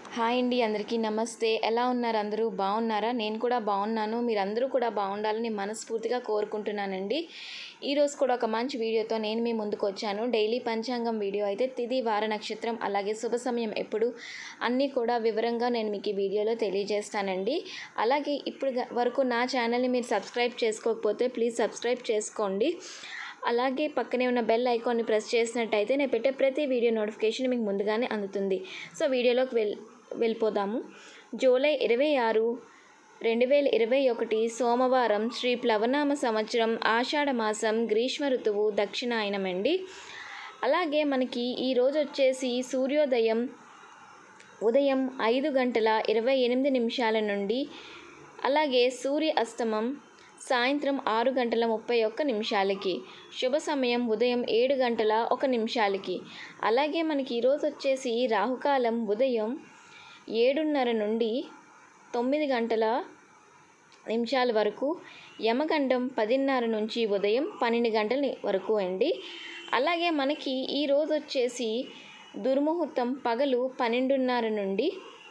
hi అండి అందరికీ నమస్తే ఎలా ఉన్నారు అందరూ బాగున్నారా నేను కూడా బాగున్నాను మీరందరూ కూడా బాగుండాలని మనస్ఫూర్తిగా కోరుకుంటున్నానండి ఈరోజు కూడా ఒక మంచి వీడియోతో నేను మీ ముందుకు వచ్చాను డైలీ పంచాంగం వీడియో అయితే తిది వార నక్షత్రం అలాగే శుభ సమయం ఎప్పుడు అన్నీ కూడా వివరంగా నేను మీకు ఈ వీడియోలో తెలియజేస్తానండి అలాగే ఇప్పుడు గ- వరకు నా ఛానల్ని మీరు సబ్స్క్రైబ్ చేసుకోకపోతే ప్లీజ్ సబ్స్క్రైబ్ చేసుకోండి అలాగే పక్కనే ఉన్న బెల్ ఐకాన్ని ప్రెస్ చేసినట్టయితే నేను పెట్టే ప్రతి వీడియో నోటిఫికేషన్ మీకు ముందుగానే అందుతుంది సో వీడియోలోకి వెల్ వెళ్ళిపోదాము జూలై ఇరవై ఆరు రెండు వేల ఇరవై ఒకటి సోమవారం శ్రీ ప్లవనామ సంవత్సరం ఆషాఢ మాసం గ్రీష్మ ఋతువు దక్షిణాయనం అండి అలాగే మనకి ఈ రోజు వచ్చేసి సూర్యోదయం ఉదయం ఐదు గంటల ఇరవై ఎనిమిది నిమిషాల నుండి అలాగే సూర్య అస్తమం సాయంత్రం ఆరు గంటల ముప్పై ఒక్క నిమిషాలకి శుభ సమయం ఉదయం ఏడు గంటల ఒక నిమిషాలకి అలాగే మనకి ఈరోజు వచ్చేసి రాహుకాలం ఉదయం ఏడున్నర నుండి తొమ్మిది గంటల నిమిషాల వరకు యమగండం పదిన్నర నుంచి ఉదయం పన్నెండు గంటల వరకు అండి అలాగే మనకి ఈ రోజు వచ్చేసి దుర్ముహూర్తం పగలు పన్నెండున్నర నుండి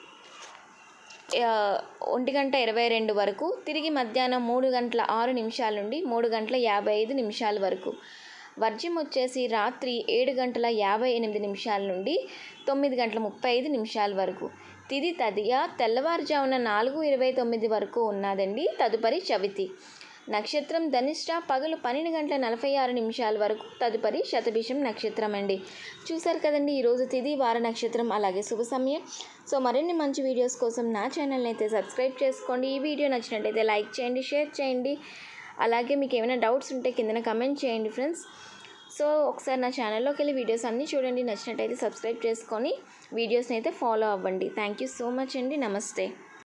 ఆ, ఒంటి గంట ఇరవై రెండు వరకు తిరిగి మధ్యాహ్నం మూడు గంటల ఆరు నిమిషాల నుండి మూడు గంటల యాభై ఐదు నిమిషాల వరకు వర్జ్యం వచ్చేసి రాత్రి ఏడు గంటల యాభై ఎనిమిది నిమిషాల నుండి తొమ్మిది గంటల ముప్పై ఐదు నిమిషాల వరకు తిది తదియ తెల్లవారుజామున నాలుగు ఇరవై తొమ్మిది వరకు ఉన్నదండి తదుపరి చవితి నక్షత్రం ధనిష్ట పగలు పన్నెండు గంటల నలభై ఆరు నిమిషాల వరకు తదుపరి శతభిషం నక్షత్రం అండి చూసారు కదండి ఈరోజు తిది వార నక్షత్రం అలాగే శుభ సమయం సో మరిన్ని మంచి వీడియోస్ కోసం నా ఛానల్ని అయితే సబ్స్క్రైబ్ చేసుకోండి ఈ వీడియో నచ్చినట్టయితే లైక్ చేయండి షేర్ చేయండి అలాగే మీకు ఏమైనా డౌట్స్ ఉంటే కిందన కమెంట్ చేయండి ఫ్రెండ్స్ సో ఒకసారి నా ఛానల్లోకి వెళ్ళి వీడియోస్ అన్నీ చూడండి నచ్చినట్టయితే సబ్స్క్రైబ్ చేసుకొని వీడియోస్ని అయితే ఫాలో అవ్వండి థ్యాంక్ యూ సో మచ్ అండి నమస్తే